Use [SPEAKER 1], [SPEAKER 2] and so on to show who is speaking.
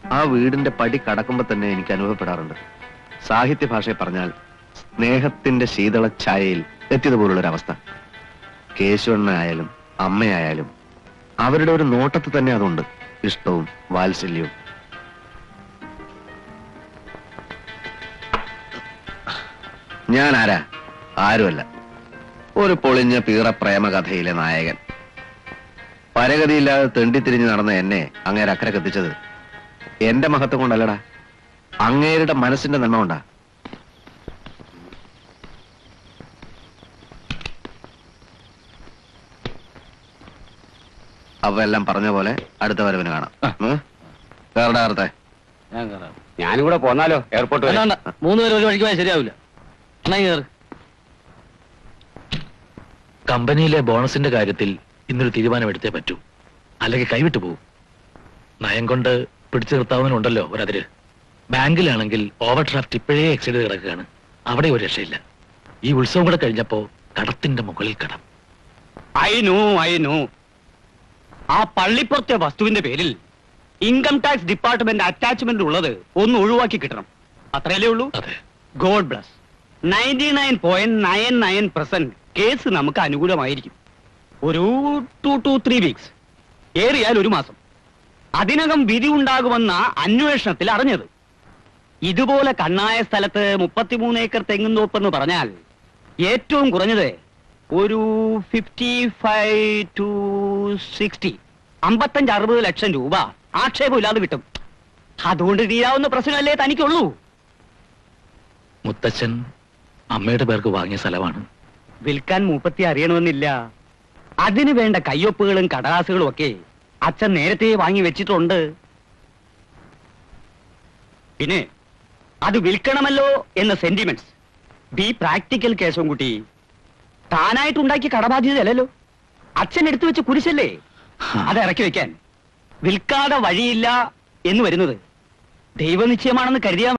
[SPEAKER 1] ആ വീടിന്റെ പടി കടക്കുമ്പോ തന്നെ എനിക്ക് അനുഭവപ്പെടാറുണ്ട് സാഹിത്യ ഭാഷയെ പറഞ്ഞാൽ സ്നേഹത്തിന്റെ ശീതള ഛായയിൽ എത്തിയതുപോലുള്ളൊരവസ്ഥ കേശവണ്ണനായാലും അമ്മയായാലും അവരുടെ ഒരു നോട്ടത്തിൽ തന്നെ അതുണ്ട് ഇഷ്ടവും വാത്സല്യവും ഞാൻ ആരാ ആരുമല്ല ഒരു പൊളിഞ്ഞ പീറ പ്രേമകഥയിലെ നായകൻ പരഗതിയില്ലാതെ തെണ്ടിത്തിരിഞ്ഞ് നടന്ന എന്നെ അങ്ങേരെ അക്കരെ കത്തിച്ചത് എന്റെ മഹത്വം കൊണ്ടല്ലടാ അങ്ങേരുടെ മനസ്സിന്റെ നന്മ കൊണ്ടാ അവ എല്ലാം പറഞ്ഞ പോലെ അടുത്ത വരവിന് കാണാം ഉം? കേറടാ നേരത്തെ
[SPEAKER 2] ഞാൻ കയറാം
[SPEAKER 3] ഞാനും കൂടെ പോന്നാലോ എയർപോർട്ട്
[SPEAKER 2] വേണ്ട, വേണ്ട. മൂന്ന് പേര് ഒരു വഴിക്ക് പോയാൽ ശരിയാവില്ല എന്നാ കയറ്
[SPEAKER 4] കമ്പനിയിലെ ബോണസിന്റെ കാര്യത്തിൽ ഇന്നൊരു തീരുമാനമെടുത്തേ പറ്റൂ അല്ലെങ്കിൽ കൈവിട്ടു പോകും നയം കൊണ്ട് പിടിച്ചു നിർത്താവുന്നുണ്ടല്ലോ ഒരതിര് ബാങ്കിലാണെങ്കിൽ ഓവർ ഡ്രാഫ്റ്റ് ഇപ്പോഴേ എക്സൈഡ് കിടക്കുകയാണ് അവിടെ ഒരു രക്ഷയില്ല ഈ ഉത്സവം കൂടെ കഴിഞ്ഞപ്പോ കടത്തിന്റെ മുകളിൽ കടം
[SPEAKER 3] ഐ നോ ഐ നോ ആ പള്ളിപ്പുറത്തെ വസ്തുവിന്റെ പേരിൽ ഇൻകം ടാക്സ് ഡിപ്പാർട്ട്മെന്റ് അറ്റാച്ച്മെന്റ് ഉള്ളത് ഒന്ന് ഒഴിവാക്കി കിട്ടണം അത്രയല്ലേ ഉള്ളൂ
[SPEAKER 4] അതെ
[SPEAKER 3] god bless ninety nine point nine nine percent case നമുക്ക് അനുകൂലമായിരിക്കും ഒരു ടു ടു ത്രീ വീക്സ് ഏറിയാൽ ഒരു മാസം അതിനകം വിധി ഉണ്ടാകുമെന്ന അന്വേഷണത്തിൽ അറിഞ്ഞത് ഇതുപോലെ കണ്ണായ സ്ഥലത്ത് മുപ്പത്തിമൂന്ന് ഏക്കർ തെങ്ങുന്തോപ്പെന്ന് പറഞ്ഞാൽ ഏറ്റവും കുറഞ്ഞത് ഒരു ഫിഫ്റ്റി ഫൈവ് ടു സിക്സ്റ്റി അമ്പത്തഞ്ച് അറുപത് ലക്ഷം രൂപ ആക്ഷേപമില്ലാതെ കിട്ടും അതുകൊണ്ട് തീരാവുന്ന പ്രശ്നമല്ലേ തനിക്കുള്ളൂ
[SPEAKER 4] മുത്തച്ഛൻ അമ്മയുടെ പേർക്ക് വാങ്ങിയ സ്ഥലമാണ്
[SPEAKER 3] വിൽക്കാൻ മൂപ്പത്തി അറിയണമെന്നില്ല അതിനു വേണ്ട കയ്യൊപ്പുകളും കടലാസുകളും ഒക്കെ അച്ഛൻ നേരത്തെ വാങ്ങി വെച്ചിട്ടുണ്ട് പിന്നെ അത് വിൽക്കണമല്ലോ എന്ന സെന്റിമെന്റ്സ് ബി പ്രാക്ടിക്കൽ കേശവൻകുട്ടി താനായിട്ടുണ്ടാക്കിയ കടബാധ്യതയല്ലല്ലോ അച്ഛൻ എടുത്തു വെച്ച കുരിശല്ലേ അത് ഇറക്കി വെക്കാൻ വിൽക്കാതെ വഴിയില്ല എന്ന് വരുന്നത് ദൈവനിശ്ചയമാണെന്ന് കരുതിയാ